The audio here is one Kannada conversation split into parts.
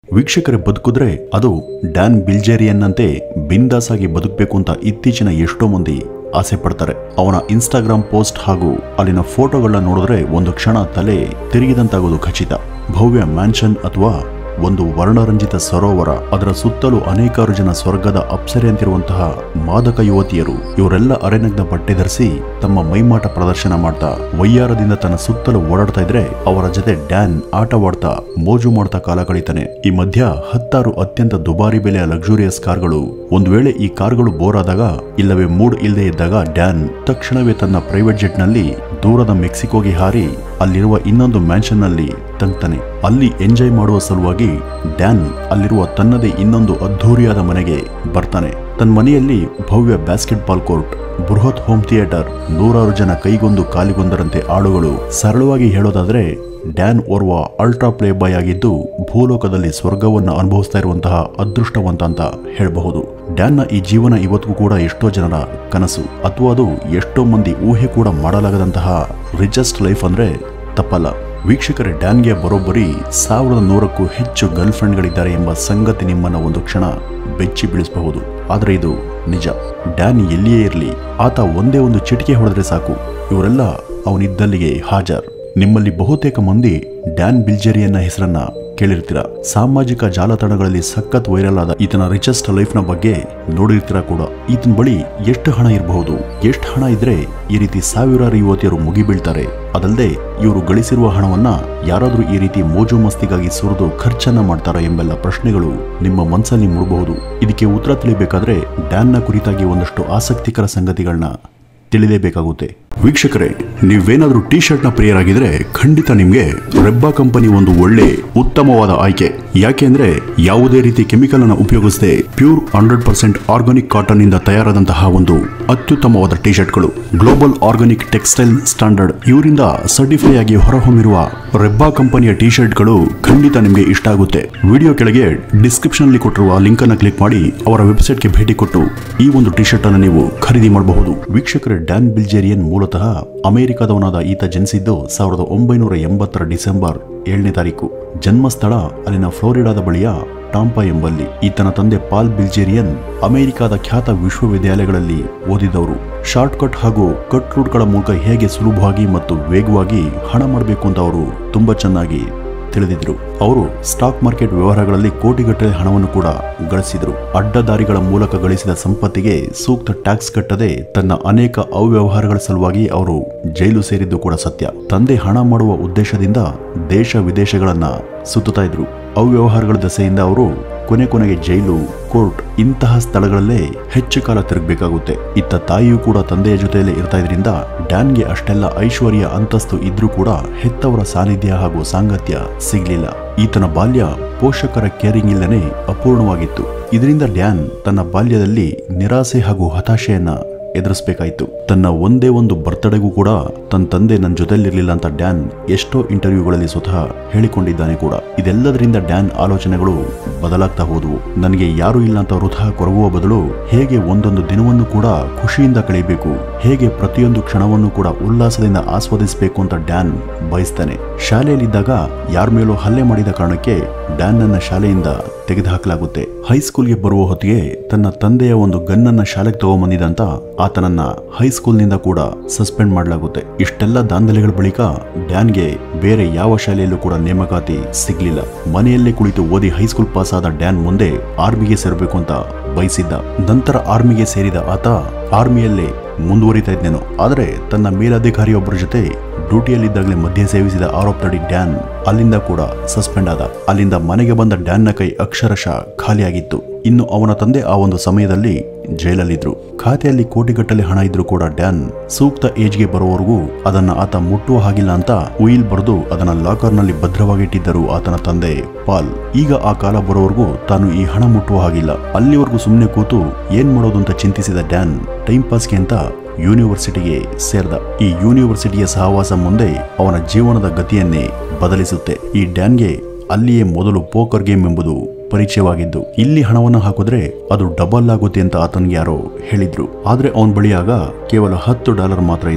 ವೀಕ್ಷಕರೇ ಬದುಕಿದ್ರೆ ಅದು ಡ್ಯಾನ್ ಬಿಲ್ಜೇರಿಯನ್ನಂತೆ ಬಿಂದಾಸ್ ಆಗಿ ಬದುಕಬೇಕು ಅಂತ ಇತ್ತೀಚಿನ ಎಷ್ಟೋ ಮಂದಿ ಆಸೆ ಪಡ್ತಾರೆ ಅವನ ಇನ್ಸ್ಟಾಗ್ರಾಮ್ ಪೋಸ್ಟ್ ಹಾಗೂ ಅಲ್ಲಿನ ಫೋಟೋಗಳನ್ನ ನೋಡಿದ್ರೆ ಒಂದು ಕ್ಷಣ ತಲೆ ತಿರುಗಿದಂತಾಗೋದು ಖಚಿತ ಭವ್ಯ ಮ್ಯಾನ್ಷನ್ ಅಥವಾ ಒಂದು ವರ್ಣರಂಜಿತ ಸರೋವರ ಅದರ ಸುತ್ತಲೂ ಅನೇಕಾರು ಜನ ಸ್ವರ್ಗದ ಅಪ್ಸರೆಯಂತಿರುವಂತಹ ಮಾದಕ ಯುವತಿಯರು ಇವರೆಲ್ಲ ಅರೆನಗ್ನ ಬಟ್ಟೆ ಧರಿಸಿ ತಮ್ಮ ಮೈಮಾಟ ಪ್ರದರ್ಶನ ಮಾಡ್ತಾ ವಯ್ಯಾರದಿಂದ ತನ್ನ ಸುತ್ತಲೂ ಓಡಾಡ್ತಾ ಇದ್ರೆ ಅವರ ಜೊತೆ ಡ್ಯಾನ್ ಆಟವಾಡ್ತಾ ಮೋಜು ಮಾಡ್ತಾ ಕಾಲ ಕಳೀತಾನೆ ಈ ಮಧ್ಯ ಹತ್ತಾರು ಅತ್ಯಂತ ದುಬಾರಿ ಬೆಲೆಯ ಲಕ್ಸುರಿಯಸ್ ಕಾರ್ಗಳು ಒಂದು ವೇಳೆ ಈ ಕಾರ್ಗಳು ಬೋರ್ ಆದಾಗ ಇಲ್ಲವೇ ಮೂಡ್ ಇಲ್ಲದೆ ಇದ್ದಾಗ ಡ್ಯಾನ್ ತಕ್ಷಣವೇ ತನ್ನ ಪ್ರೈವೇಟ್ ಜೆಟ್ ನಲ್ಲಿ ದೂರದ ಮೆಕ್ಸಿಕೋಗೆ ಹಾರಿ ಅಲ್ಲಿರುವ ಇನ್ನೊಂದು ಮ್ಯಾನ್ಷನ್ ನಲ್ಲಿ ತಂಗ್ತಾನೆ ಅಲ್ಲಿ ಎಂಜಾಯ್ ಮಾಡುವ ಸಲುವಾಗಿ ಡ್ಯಾನ್ ಅಲ್ಲಿರುವ ತನ್ನದೇ ಇನ್ನೊಂದು ಅದ್ಧೂರಿಯಾದ ಮನೆಗೆ ಬರ್ತಾನೆ ತನ್ನ ಮನೆಯಲ್ಲಿ ಭವ್ಯ ಬ್ಯಾಸ್ಕೆಟ್ ಬಾಲ್ ಕೋರ್ಟ್ ಬೃಹತ್ ಹೋಮ್ ಥಿಯೇಟರ್ ನೂರಾರು ಜನ ಕೈಗೊಂದು ಕಾಲಿಗೊಂದರಂತೆ ಆಡುಗಳು ಸರಳವಾಗಿ ಹೇಳೋದಾದ್ರೆ ಡ್ಯಾನ್ ಓರ್ವ ಅಲ್ಟ್ರಾ ಪ್ಲೇ ಬಾಯ್ ಆಗಿದ್ದು ಭೂಲೋಕದಲ್ಲಿ ಸ್ವರ್ಗವನ್ನು ಅನುಭವಿಸ್ತಾ ಇರುವಂತಹ ಅದೃಷ್ಟವಂತ ಅಂತ ಹೇಳಬಹುದು ಡ್ಯಾನ್ನ ಈ ಜೀವನ ಇವತ್ತಿಗೂ ಕೂಡ ಎಷ್ಟೋ ಜನರ ಕನಸು ಅಥವಾ ಅದು ಎಷ್ಟೋ ಮಂದಿ ಊಹೆ ಕೂಡ ಮಾಡಲಾಗದಂತಹ ರಿಚೆಸ್ಟ್ ಲೈಫ್ ಅಂದ್ರೆ ತಪ್ಪಲ್ಲ ವೀಕ್ಷಕರೇ ಡ್ಯಾನ್ಗೆ ಬರೋಬ್ಬರಿ ಸಾವಿರದ ನೂರಕ್ಕೂ ಹೆಚ್ಚು ಗರ್ಲ್ ಫ್ರೆಂಡ್ಗಳಿದ್ದಾರೆ ಎಂಬ ಸಂಗತಿ ನಿಮ್ಮನ್ನ ಒಂದು ಕ್ಷಣ ಬೆಚ್ಚಿ ಬೀಳಿಸಬಹುದು ಆದರೆ ಇದು ನಿಜ ಡ್ಯಾನ್ ಎಲ್ಲಿಯೇ ಇರಲಿ ಆತ ಒಂದೇ ಒಂದು ಚಿಟಿಕೆ ಹೊಡೆದ್ರೆ ಸಾಕು ಇವರೆಲ್ಲ ಅವನಿದ್ದಲ್ಲಿಗೆ ಹಾಜರ್ ನಿಮ್ಮಲ್ಲಿ ಬಹುತೇಕ ಮಂದಿ ಡ್ಯಾನ್ ಬಿಲ್ಜೇರಿಯನ್ನ ಹೆಸರನ್ನ ಕೇಳಿರ್ತೀರ ಸಾಮಾಜಿಕ ಜಾಲತಾಣಗಳಲ್ಲಿ ಸಖತ್ ವೈರಲ್ ಆದ ಈತನ ರಿಚೆಸ್ಟ್ ಲೈಫ್ನ ಬಗ್ಗೆ ನೋಡಿರ್ತೀರ ಕೂಡ ಈತನ ಬಳಿ ಎಷ್ಟು ಹಣ ಇರಬಹುದು ಎಷ್ಟು ಹಣ ಇದ್ರೆ ಈ ರೀತಿ ಸಾವಿರಾರು ಯುವತಿಯರು ಮುಗಿಬೀಳ್ತಾರೆ ಅದಲ್ಲದೆ ಇವರು ಗಳಿಸಿರುವ ಹಣವನ್ನ ಯಾರಾದ್ರೂ ಈ ರೀತಿ ಮೋಜು ಮಸ್ತಿಗಾಗಿ ಸುರಿದು ಖರ್ಚನ್ನ ಮಾಡ್ತಾರಾ ಎಂಬೆಲ್ಲ ಪ್ರಶ್ನೆಗಳು ನಿಮ್ಮ ಮನಸ್ಸಲ್ಲಿ ಮೂಡಬಹುದು ಇದಕ್ಕೆ ಉತ್ತರ ತಿಳಿಬೇಕಾದ್ರೆ ಡ್ಯಾನ್ನ ಕುರಿತಾಗಿ ಒಂದಷ್ಟು ಆಸಕ್ತಿಕರ ಸಂಗತಿಗಳನ್ನ ತಿಳಿಲೇಬೇಕಾಗುತ್ತೆ ವೀಕ್ಷಕರೇ ನೀವೇನಾದ್ರೂ ಟಿ ಶರ್ಟ್ನ ಪ್ರಿಯರಾಗಿದ್ರೆ ಖಂಡಿತ ನಿಮ್ಗೆ ರೆಬ್ಬಾ ಕಂಪನಿ ಒಂದು ಒಳ್ಳೆ ಉತ್ತಮವಾದ ಆಯ್ಕೆ ಯಾಕೆಂದ್ರೆ ಯಾವುದೇ ರೀತಿ ಕೆಮಿಕಲ್ ಅನ್ನು ಉಪಯೋಗಿಸದೆ pure hundred percent organic cotton ಇಂದ ತಯಾರಾದಂತಹ ಒಂದು ಅತ್ಯುತ್ತಮವಾದ ಟಿ ಶರ್ಟ್ಗಳು ಗ್ಲೋಬಲ್ ಆರ್ಗಾನಿಕ್ ಟೆಕ್ಸ್ಟೈಲ್ ಸ್ಟ್ಯಾಂಡರ್ಡ್ ಇವರಿಂದ ಸರ್ಟಿಫೈ ಆಗಿ ಹೊರಹೊಮ್ಮಿರುವ ರೆಬ್ಬಾ ಕಂಪನಿಯ ಟಿ ಶರ್ಟ್ಗಳು ಖಂಡಿತ ನಿಮಗೆ ಇಷ್ಟ ಆಗುತ್ತೆ ವಿಡಿಯೋ ಕೆಳಗೆ ಡಿಸ್ಕ್ರಿಪ್ಷನ್ ಅಲ್ಲಿ ಕೊಟ್ಟಿರುವ ಲಿಂಕ್ ಅನ್ನು ಕ್ಲಿಕ್ ಮಾಡಿ ಅವರ ವೆಬ್ಸೈಟ್ಗೆ ಭೇಟಿ ಕೊಟ್ಟು ಈ ಒಂದು ಟಿ ಶರ್ಟ್ ಅನ್ನು ನೀವು ಖರೀದಿ ಮಾಡಬಹುದು ವೀಕ್ಷಕರೇ ಡ್ಯಾನ್ ಬಿಲ್ಜೇರಿಯನ್ ಮೂಲತಃ ಅಮೆರಿಕದವನಾದ ಈತ ಜನಿಸಿದ್ದು ಸಾವಿರದ ಒಂಬೈನೂರ ಎಂಬತ್ತರ ಡಿಸೆಂಬರ್ ಏಳನೇ ತಾರೀಕು ಜನ್ಮಸ್ಥಳ ಅಲ್ಲಿನ ಫ್ಲೋರಿಡಾದ ಬಳಿಯ ಟಾಂಪಾ ಎಂಬಲ್ಲಿ ಈತನ ತಂದೆ ಪಾಲ್ ಬಿಲ್ಜೇರಿಯನ್ ಅಮೆರಿಕದ ಖ್ಯಾತ ವಿಶ್ವವಿದ್ಯಾಲಯಗಳಲ್ಲಿ ಓದಿದವರು ಶಾರ್ಟ್ಕಟ್ ಹಾಗೂ ಕಟ್ ರೂಟ್ಗಳ ಮೂಲಕ ಹೇಗೆ ಸುಲಭವಾಗಿ ಮತ್ತು ವೇಗವಾಗಿ ಹಣ ಮಾಡಬೇಕು ಅಂತ ಅವರು ತುಂಬಾ ಚೆನ್ನಾಗಿ ತಿಳಿದಿದ್ರು ಅವರು ಸ್ಟಾಕ್ ಮಾರ್ಕೆಟ್ ವ್ಯವಹಾರಗಳಲ್ಲಿ ಕೋಟಿಗಟ್ಟಲೆ ಹಣವನ್ನು ಕೂಡ ಗಳಿಸಿದ್ರು ಅಡ್ಡದಾರಿಗಳ ಮೂಲಕ ಗಳಿಸಿದ ಸಂಪತ್ತಿಗೆ ಸೂಕ್ತ ಟ್ಯಾಕ್ಸ್ ಕಟ್ಟದೆ ತನ್ನ ಅನೇಕ ಅವ್ಯವಹಾರಗಳ ಸಲುವಾಗಿ ಅವರು ಜೈಲು ಸೇರಿದ್ದು ಕೂಡ ಸತ್ಯ ತಂದೆ ಹಣ ಮಾಡುವ ಉದ್ದೇಶದಿಂದ ದೇಶ ವಿದೇಶಗಳನ್ನ ಸುತ್ತುತ್ತಾ ಇದ್ರು ಅವ್ಯವಹಾರಗಳ ದಸೆಯಿಂದ ಅವರು ಕೊನೆ ಕೊನೆಗೆ ಜೈಲು ಕೋರ್ಟ್ ಇಂತಹ ಸ್ಥಳಗಳಲ್ಲೇ ಹೆಚ್ಚು ಕಾಲ ತಿರುಗಬೇಕಾಗುತ್ತೆ ಇತ್ತ ತಾಯಿಯೂ ಕೂಡ ತಂದೆಯ ಜೊತೆಯಲ್ಲೇ ಇರ್ತಾ ಇದರಿಂದ ಡ್ಯಾನ್ಗೆ ಅಷ್ಟೆಲ್ಲ ಐಶ್ವರ್ಯ ಅಂತಸ್ತು ಇದ್ರೂ ಕೂಡ ಹೆತ್ತವರ ಸಾನ್ನಿಧ್ಯ ಹಾಗೂ ಸಾಂಗತ್ಯ ಸಿಗ್ಲಿಲ್ಲ ಈತನ ಬಾಲ್ಯ ಪೋಷಕರ ಕೇರಿಂಗ್ ಇಲ್ಲದೆ ಅಪೂರ್ಣವಾಗಿತ್ತು ಇದರಿಂದ ಡ್ಯಾನ್ ತನ್ನ ಬಾಲ್ಯದಲ್ಲಿ ನಿರಾಸೆ ಹಾಗೂ ಹತಾಶೆಯನ್ನ ಎದುರಿಸಬೇಕಾಯಿತು ತನ್ನ ಒಂದೇ ಒಂದು ಬರ್ತ್ಡೇಗೂ ಕೂಡ ತನ್ನ ತಂದೆ ನನ್ನ ಜೊತೆಲಿರ್ಲಿಲ್ಲ ಅಂತ ಡ್ಯಾನ್ ಎಷ್ಟೋ ಇಂಟರ್ವ್ಯೂಗಳಲ್ಲಿ ಸ್ವತಃ ಹೇಳಿಕೊಂಡಿದ್ದಾನೆ ಕೂಡ ಇದೆಲ್ಲದರಿಂದ ಡ್ಯಾನ್ ಆಲೋಚನೆಗಳು ಬದಲಾಗ್ತಾ ಹೋದವು ನನಗೆ ಯಾರೂ ಇಲ್ಲ ಅಂತ ವೃಥಾ ಕೊರಗುವ ಬದಲು ಹೇಗೆ ಒಂದೊಂದು ದಿನವನ್ನು ಕೂಡ ಖುಷಿಯಿಂದ ಕಳೆಯಬೇಕು ಹೇಗೆ ಪ್ರತಿಯೊಂದು ಕ್ಷಣವನ್ನು ಕೂಡ ಉಲ್ಲಾಸದಿಂದ ಆಸ್ವಾದಿಸಬೇಕು ಅಂತ ಡ್ಯಾನ್ ಬಯಸ್ತಾನೆ ಶಾಲೆಯಲ್ಲಿದ್ದಾಗ ಯಾರ ಮೇಲೂ ಹಲ್ಲೆ ಮಾಡಿದ ಕಾರಣಕ್ಕೆ ಡ್ಯಾನ್ ನನ್ನ ಶಾಲೆಯಿಂದ ತೆಗೆದುಹಾಕಲಾಗುತ್ತೆ ಹೈಸ್ಕೂಲ್ಗೆ ಬರುವ ಹೊತ್ತಿಗೆ ತನ್ನ ತಂದೆಯ ಒಂದು ಗನ್ನನ್ನ ಶಾಲೆಗೆ ತಗೊಂಬಂದಿದಂತ ಆತನನ್ನ ಹೈಸ್ಕೂಲ್ನಿಂದ ಕೂಡ ಸಸ್ಪೆಂಡ್ ಮಾಡಲಾಗುತ್ತೆ ಇಷ್ಟೆಲ್ಲ ದಾಂಧಲೆಗಳ ಬಳಿಕ ಡ್ಯಾನ್ಗೆ ಬೇರೆ ಯಾವ ಶಾಲೆಯಲ್ಲೂ ಕೂಡ ನೇಮಕಾತಿ ಸಿಗ್ಲಿಲ್ಲ ಮನೆಯಲ್ಲೇ ಕುಳಿತು ಓದಿ ಹೈಸ್ಕೂಲ್ ಪಾಸ್ ಆದ ಡ್ಯಾನ್ ಮುಂದೆ ಆರ್ಮಿಗೆ ಸೇರಬೇಕು ಅಂತ ಬಯಸಿದ್ದ ನಂತರ ಆರ್ಮಿಗೆ ಸೇರಿದ ಆತ ಆರ್ಮಿಯಲ್ಲೇ ಮುಂದುವರಿತಾ ಇದ್ನೇನು ಆದರೆ ತನ್ನ ಮೇಲಧಿಕಾರಿಯೊಬ್ಬರ ಜೊತೆ ಡ್ಯೂಟಿಯಲ್ಲಿದ್ದಾಗಲೇ ಮದ್ಯ ಸೇವಿಸಿದ ಆರೋಪದಡಿ ಡ್ಯಾನ್ ಅಲ್ಲಿಂದ ಕೂಡ ಸಸ್ಪೆಂಡ್ ಆದ ಅಲ್ಲಿಂದ ಮನೆಗೆ ಬಂದ ಡ್ಯಾನ್ನ ಕೈ ಅಕ್ಷರಶಃ ಖಾಲಿಯಾಗಿತ್ತು ಇನ್ನು ಅವನ ತಂದೆ ಆ ಒಂದು ಸಮಯದಲ್ಲಿ ಜೈಲಲ್ಲಿದ್ರು ಖಾತೆಯಲ್ಲಿ ಕೋಟಿಗಟ್ಟಲೆ ಹಣ ಇದ್ರೂ ಕೂಡ ಡ್ಯಾನ್ ಸೂಕ್ತ ಏಜ್ಗೆ ಬರುವವರೆಗೂ ಅದನ್ನ ಆತ ಮುಟ್ಟುವ ಹಾಗಿಲ್ಲ ಅಂತ ಉಯಿಲ್ ಬರೆದು ಅದನ್ನ ಲಾಕರ್ನಲ್ಲಿ ಭದ್ರವಾಗಿಟ್ಟಿದ್ದರು ಆತನ ತಂದೆ ಪಾಲ್ ಈಗ ಆ ಕಾಲ ಬರೋವರೆಗೂ ತಾನು ಈ ಹಣ ಮುಟ್ಟುವ ಹಾಗಿಲ್ಲ ಅಲ್ಲಿವರೆಗೂ ಸುಮ್ಮನೆ ಕೂತು ಏನ್ ಮಾಡೋದು ಅಂತ ಚಿಂತಿಸಿದ ಡ್ಯಾನ್ ಟೈಮ್ ಪಾಸ್ಗೆ ಅಂತ ಯೂನಿವರ್ಸಿಟಿಗೆ ಸೇರ್ದ ಈ ಯೂನಿವರ್ಸಿಟಿಯ ಸಹವಾಸ ಮುಂದೆ ಅವನ ಜೀವನದ ಗತಿಯನ್ನೇ ಬದಲಿಸುತ್ತೆ ಈ ಡ್ಯಾನ್ಗೆ ಅಲ್ಲಿಯೇ ಮೊದಲು ಪೋಕರ್ ಗೇಮ್ ಎಂಬುದು ಪರಿಚಯವಾಗಿದ್ದು ಇಲ್ಲಿ ಹಣವನ್ನು ಹಾಕಿದ್ರೆ ಅದು ಡಬಲ್ ಆಗುತ್ತೆ ಅಂತ ಆತನಿಗೆ ಯಾರೋ ಹೇಳಿದ್ರು ಆದ್ರೆ ಅವನ ಬಳಿ ಆಗ ಕೇವಲ ಹತ್ತು ಡಾಲರ್ ಮಾತ್ರ ಇತ್ತು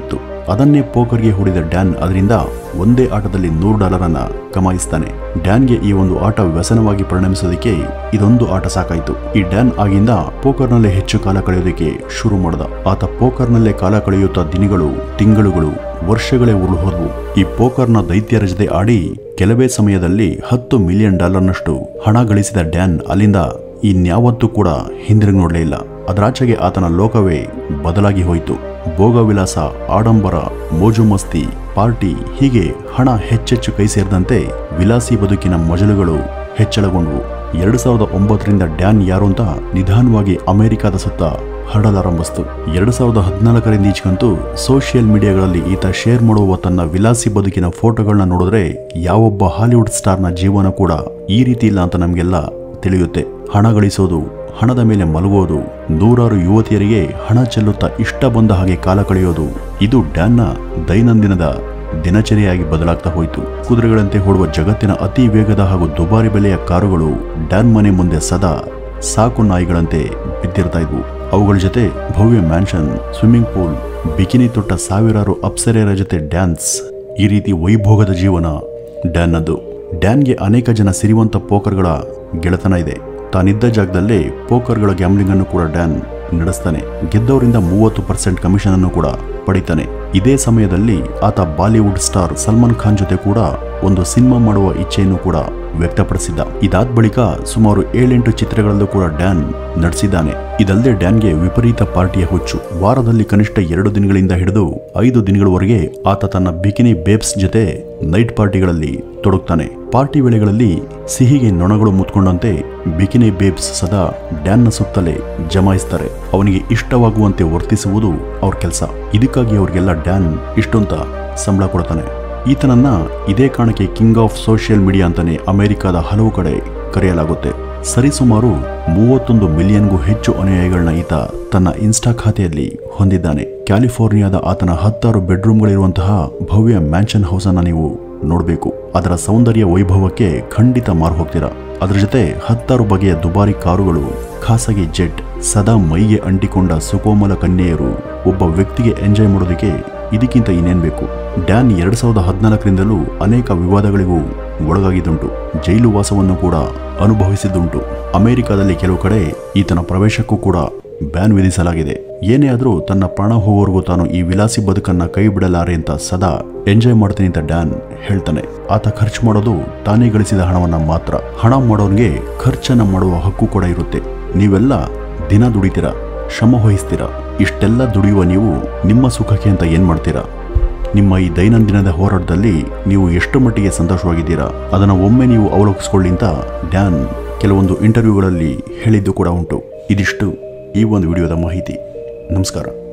ಅದನ್ನೇ ಪೋಕರ್ಗೆ ಹೂಡಿದ ಡ್ಯಾನ್ ಅದರಿಂದ ಒಂದೇ ಆಟದಲ್ಲಿ ನೂರು ಡಾಲರ್ ಅನ್ನ ಕಮಾಯಿಸ್ತಾನೆ ಡ್ಯಾನ್ಗೆ ಈ ಒಂದು ಆಟ ವ್ಯಸನವಾಗಿ ಪರಿಣಮಿಸೋದಕ್ಕೆ ಇದೊಂದು ಆಟ ಸಾಕಾಯ್ತು ಈ ಡ್ಯಾನ್ ಆಗಿಂದ ಪೋಕರ್ನಲ್ಲೇ ಹೆಚ್ಚು ಕಾಲ ಕಳೆಯೋದಕ್ಕೆ ಶುರು ಮಾಡ್ದ ಆತ ಪೋಕರ್ನಲ್ಲೇ ಕಾಲ ಕಳೆಯುತ್ತಾ ದಿನಗಳು ತಿಂಗಳುಗಳು ವರ್ಷಗಳೇ ಉರುಳು ಹೋದವು ಈ ಪೋಕರ್ನ ದೈತ್ಯರ ಜೊತೆ ಆಡಿ ಕೆಲವೇ ಸಮಯದಲ್ಲಿ ಹತ್ತು ಮಿಲಿಯನ್ ಡಾಲರ್ನಷ್ಟು ಹಣ ಗಳಿಸಿದ ಡ್ಯಾನ್ ಅಲ್ಲಿಂದ ಇನ್ಯಾವತ್ತೂ ಕೂಡ ಹಿಂದಿರುಗಿ ನೋಡಲೇ ಇಲ್ಲ ಅದರಾಚೆಗೆ ಆತನ ಲೋಕವೇ ಬದಲಾಗಿ ಹೋಯಿತು ಭೋಗವಿಲಾಸ ಆಡಂಬರ ಮೋಜು ಮಸ್ತಿ ಪಾರ್ಟಿ ಹೀಗೆ ಹಣ ಹೆಚ್ಚೆಚ್ಚು ಕೈ ಸೇರಿದಂತೆ ವಿಲಾಸಿ ಬದುಕಿನ ಮಜಲುಗಳು ಹೆಚ್ಚಳಗೊಂಡವು ಎರಡು ಸಾವಿರದ ಒಂಬತ್ತರಿಂದ ಡ್ಯಾನ್ ಯಾರು ಅಂತ ನಿಧಾನವಾಗಿ ಅಮೆರಿಕದ ಸುತ್ತ ಹರಡಲಾರಂಭಿಸ್ತು ಎರಡು ಸಾವಿರದ ಹದಿನಾಲ್ಕರಿಂದ ಈಚೆಗಂತೂ ಸೋಷಿಯಲ್ ಮೀಡಿಯಾಗಳಲ್ಲಿ ಈತ ಶೇರ್ ಮಾಡುವ ತನ್ನ ವಿಲಾಸಿ ಬದುಕಿನ ಫೋಟೋಗಳನ್ನ ನೋಡಿದ್ರೆ ಯಾವೊಬ್ಬ ಹಾಲಿವುಡ್ ಸ್ಟಾರ್ನ ಜೀವನ ಕೂಡ ಈ ರೀತಿ ಇಲ್ಲ ಅಂತ ನಮಗೆಲ್ಲ ತಿಳಿಯುತ್ತೆ ಹಣ ಗಳಿಸೋದು ಹಣದ ಮೇಲೆ ಮಲಗೋದು ನೂರಾರು ಯುವತಿಯರಿಗೆ ಹಣ ಚೆಲ್ಲುತ್ತಾ ಇಷ್ಟ ಬಂದ ಹಾಗೆ ಕಾಲ ಕಳೆಯೋದು ಇದು ಡ್ಯಾನ್ನ ದೈನಂದಿನದ ದಿನಚರಿಯಾಗಿ ಬದಲಾಗ್ತಾ ಹೋಯಿತು ಕುದುರೆಗಳಂತೆ ಓಡುವ ಜಗತ್ತಿನ ಅತಿ ವೇಗದ ಹಾಗೂ ದುಬಾರಿ ಬೆಲೆಯ ಕಾರುಗಳು ಡ್ಯಾನ್ ಮನೆ ಮುಂದೆ ಸದಾ ಸಾಕು ನಾಯಿಗಳಂತೆ ಬಿದ್ದಿರ್ತಾ ಇದ್ವು ಅವುಗಳ ಜೊತೆ ಭವ್ಯ ಮ್ಯಾನ್ಷನ್ ಸ್ವಿಮ್ಮಿಂಗ್ ಪೂಲ್ ಬಿಕಿನಿ ತೊಟ್ಟ ಸಾವಿರಾರು ಅಪ್ಸರೆಯರ ಜೊತೆ ಡ್ಯಾನ್ಸ್ ಈ ರೀತಿ ವೈಭೋಗದ ಜೀವನ ಡ್ಯಾನ್ನದ್ದು ಡ್ಯಾನ್ಗೆ ಅನೇಕ ಜನ ಸಿರಿವಂತ ಪೋಕರ್ಗಳ ಗೆಳೆತನ ಇದೆ ತಾನಿದ್ದ ಜಾಗದಲ್ಲೇ ಪೋಕರ್ಗಳ ಗ್ಯಾಮ್ಲಿಂಗ್ ಅನ್ನು ಕೂಡ ಡ್ಯಾನ್ ನಡೆಸ್ತಾನೆ ಗೆದ್ದವರಿಂದ ಮೂವತ್ತು ಪರ್ಸೆಂಟ್ ಕಮಿಷನ್ ಅನ್ನು ಕೂಡ ಪಡಿತಾನೆ ಇದೇ ಸಮಯದಲ್ಲಿ ಆತ ಬಾಲಿವುಡ್ ಸ್ಟಾರ್ ಸಲ್ಮಾನ್ ಖಾನ್ ಜೊತೆ ಕೂಡ ಒಂದು ಸಿನಿಮಾ ಮಾಡುವ ಇಚ್ಛೆಯನ್ನು ಕೂಡ ವ್ಯಕ್ತಪಡಿಸಿದ್ದ ಇದಾದ ಬಳಿಕ ಸುಮಾರು ಏಳೆಂಟು ಚಿತ್ರಗಳಲ್ಲೂ ಕೂಡ ಡ್ಯಾನ್ ನಡೆಸಿದ್ದಾನೆ ಇದಲ್ಲದೆ ಡ್ಯಾನ್ಗೆ ವಿಪರೀತ ಪಾರ್ಟಿಯ ಹುಚ್ಚು ವಾರದಲ್ಲಿ ಕನಿಷ್ಠ ಎರಡು ದಿನಗಳಿಂದ ಹಿಡಿದು ಐದು ದಿನಗಳವರೆಗೆ ಆತ ತನ್ನ ಬಿಕಿನಿ ಬೇಬ್ಸ್ ಜೊತೆ ನೈಟ್ ಪಾರ್ಟಿಗಳಲ್ಲಿ ತೊಡಗ್ತಾನೆ ಪಾರ್ಟಿ ವೇಳೆಗಳಲ್ಲಿ ಸಿಹಿಗೆ ನೊಣಗಳು ಮುತ್ಕೊಂಡಂತೆ ಬಿಕಿನಿ ಬೇಬ್ಸ್ ಸದಾ ಡ್ಯಾನ್ನ ಸುತ್ತಲೇ ಜಮಾಯಿಸ್ತಾರೆ ಅವನಿಗೆ ಇಷ್ಟವಾಗುವಂತೆ ವರ್ತಿಸುವುದು ಅವ್ರ ಕೆಲಸ ಇದಕ್ಕಾಗಿ ಅವ್ರಿಗೆಲ್ಲ ಡ್ಯಾನ್ ಇಷ್ಟೊಂತ ಸಂಬಳ ಕೊಡ್ತಾನೆ ಈತನನ್ನ ಇದೇ ಕಾರಣಕ್ಕೆ ಕಿಂಗ್ ಆಫ್ ಸೋಷಿಯಲ್ ಮೀಡಿಯಾ ಅಂತಾನೆ ಅಮೆರಿಕದ ಹಲವು ಕಡೆ ಕರೆಯಲಾಗುತ್ತೆ ಸರಿಸುಮಾರು ಮೂವತ್ತೊಂದು ಮಿಲಿಯನ್ಗೂ ಹೆಚ್ಚು ಅನುಯಾಯಿಗಳನ್ನ ಈತ ತನ್ನ ಇನ್ಸ್ಟಾ ಖಾತೆಯಲ್ಲಿ ಹೊಂದಿದ್ದಾನೆ ಕ್ಯಾಲಿಫೋರ್ನಿಯಾದ ಆತನ ಹತ್ತಾರು ಬೆಡ್ರೂಮ್ಗಳಿರುವಂತಹ ಭವ್ಯ ಮ್ಯಾನ್ಷನ್ ಹೌಸ್ ಅನ್ನ ನೀವು ನೋಡಬೇಕು ಅದರ ಸೌಂದರ್ಯ ವೈಭವಕ್ಕೆ ಖಂಡಿತ ಮಾರು ಹೋಗ್ತೀರಾ ಅದರ ಜೊತೆ ಹತ್ತಾರು ಬಗೆಯ ದುಬಾರಿ ಕಾರುಗಳು ಖಾಸಗಿ ಜೆಟ್ ಸದಾ ಮೈಗೆ ಅಂಟಿಕೊಂಡ ಸುಕೋಮಲ ಕನ್ಯೆಯರು ಒಬ್ಬ ವ್ಯಕ್ತಿಗೆ ಎಂಜಾಯ್ ಮಾಡೋದಕ್ಕೆ ಇದಕ್ಕಿಂತ ಇನ್ನೇನ್ ಬೇಕು ಡ್ಯಾನ್ ಎರಡ್ ಸಾವಿರದ ಹದಿನಾಲ್ಕರಿಂದಲೂ ಅನೇಕ ವಿವಾದಗಳಿಗೂ ಒಳಗಾಗಿದ್ದುಂಟು ಜೈಲು ವಾಸವನ್ನು ಕೂಡ ಅನುಭವಿಸಿದ್ದುಂಟು ಅಮೆರಿಕದಲ್ಲಿ ಕೆಲವು ಕಡೆ ಈತನ ಪ್ರವೇಶಕ್ಕೂ ಕೂಡ ಬ್ಯಾನ್ ವಿಧಿಸಲಾಗಿದೆ ಏನೇ ಆದರೂ ತನ್ನ ಪ್ರಾಣ ಹೋಗೋವರೆಗೂ ತಾನು ಈ ವಿಲಾಸಿ ಬದುಕನ್ನ ಕೈ ಬಿಡಲಾರೆ ಅಂತ ಸದಾ ಎಂಜಾಯ್ ಮಾಡ್ತೀನಿ ಅಂತ ಡ್ಯಾನ್ ಹೇಳ್ತಾನೆ ಆತ ಖರ್ಚು ಮಾಡೋದು ತಾನೇ ಗಳಿಸಿದ ಹಣವನ್ನ ಮಾತ್ರ ಹಣ ಮಾಡೋನ್ಗೆ ಖರ್ಚನ್ನ ಮಾಡುವ ಹಕ್ಕು ಕೂಡ ಇರುತ್ತೆ ನೀವೆಲ್ಲ ದಿನ ದುಡಿತೀರಾ ಶ್ರಮ ವಹಿಸ್ತೀರಾ ಇಷ್ಟೆಲ್ಲ ದುಡಿಯುವ ನೀವು ನಿಮ್ಮ ಸುಖಕ್ಕೆ ಅಂತ ಏನ್ ಮಾಡ್ತೀರಾ ನಿಮ್ಮ ಈ ದೈನಂದಿನದ ಹೋರಾಟದಲ್ಲಿ ನೀವು ಎಷ್ಟು ಮಟ್ಟಿಗೆ ಸಂತೋಷವಾಗಿದ್ದೀರಾ ಅದನ್ನು ಒಮ್ಮೆ ನೀವು ಅವಲೋಕಿಸ್ಕೊಳ್ಳಿ ಅಂತ ಡ್ಯಾನ್ ಕೆಲವೊಂದು ಇಂಟರ್ವ್ಯೂಗಳಲ್ಲಿ ಹೇಳಿದ್ದು ಕೂಡ ಉಂಟು ಇದಿಷ್ಟು ಈ ಒಂದು ವಿಡಿಯೋದ ಮಾಹಿತಿ ನಮಸ್ಕಾರ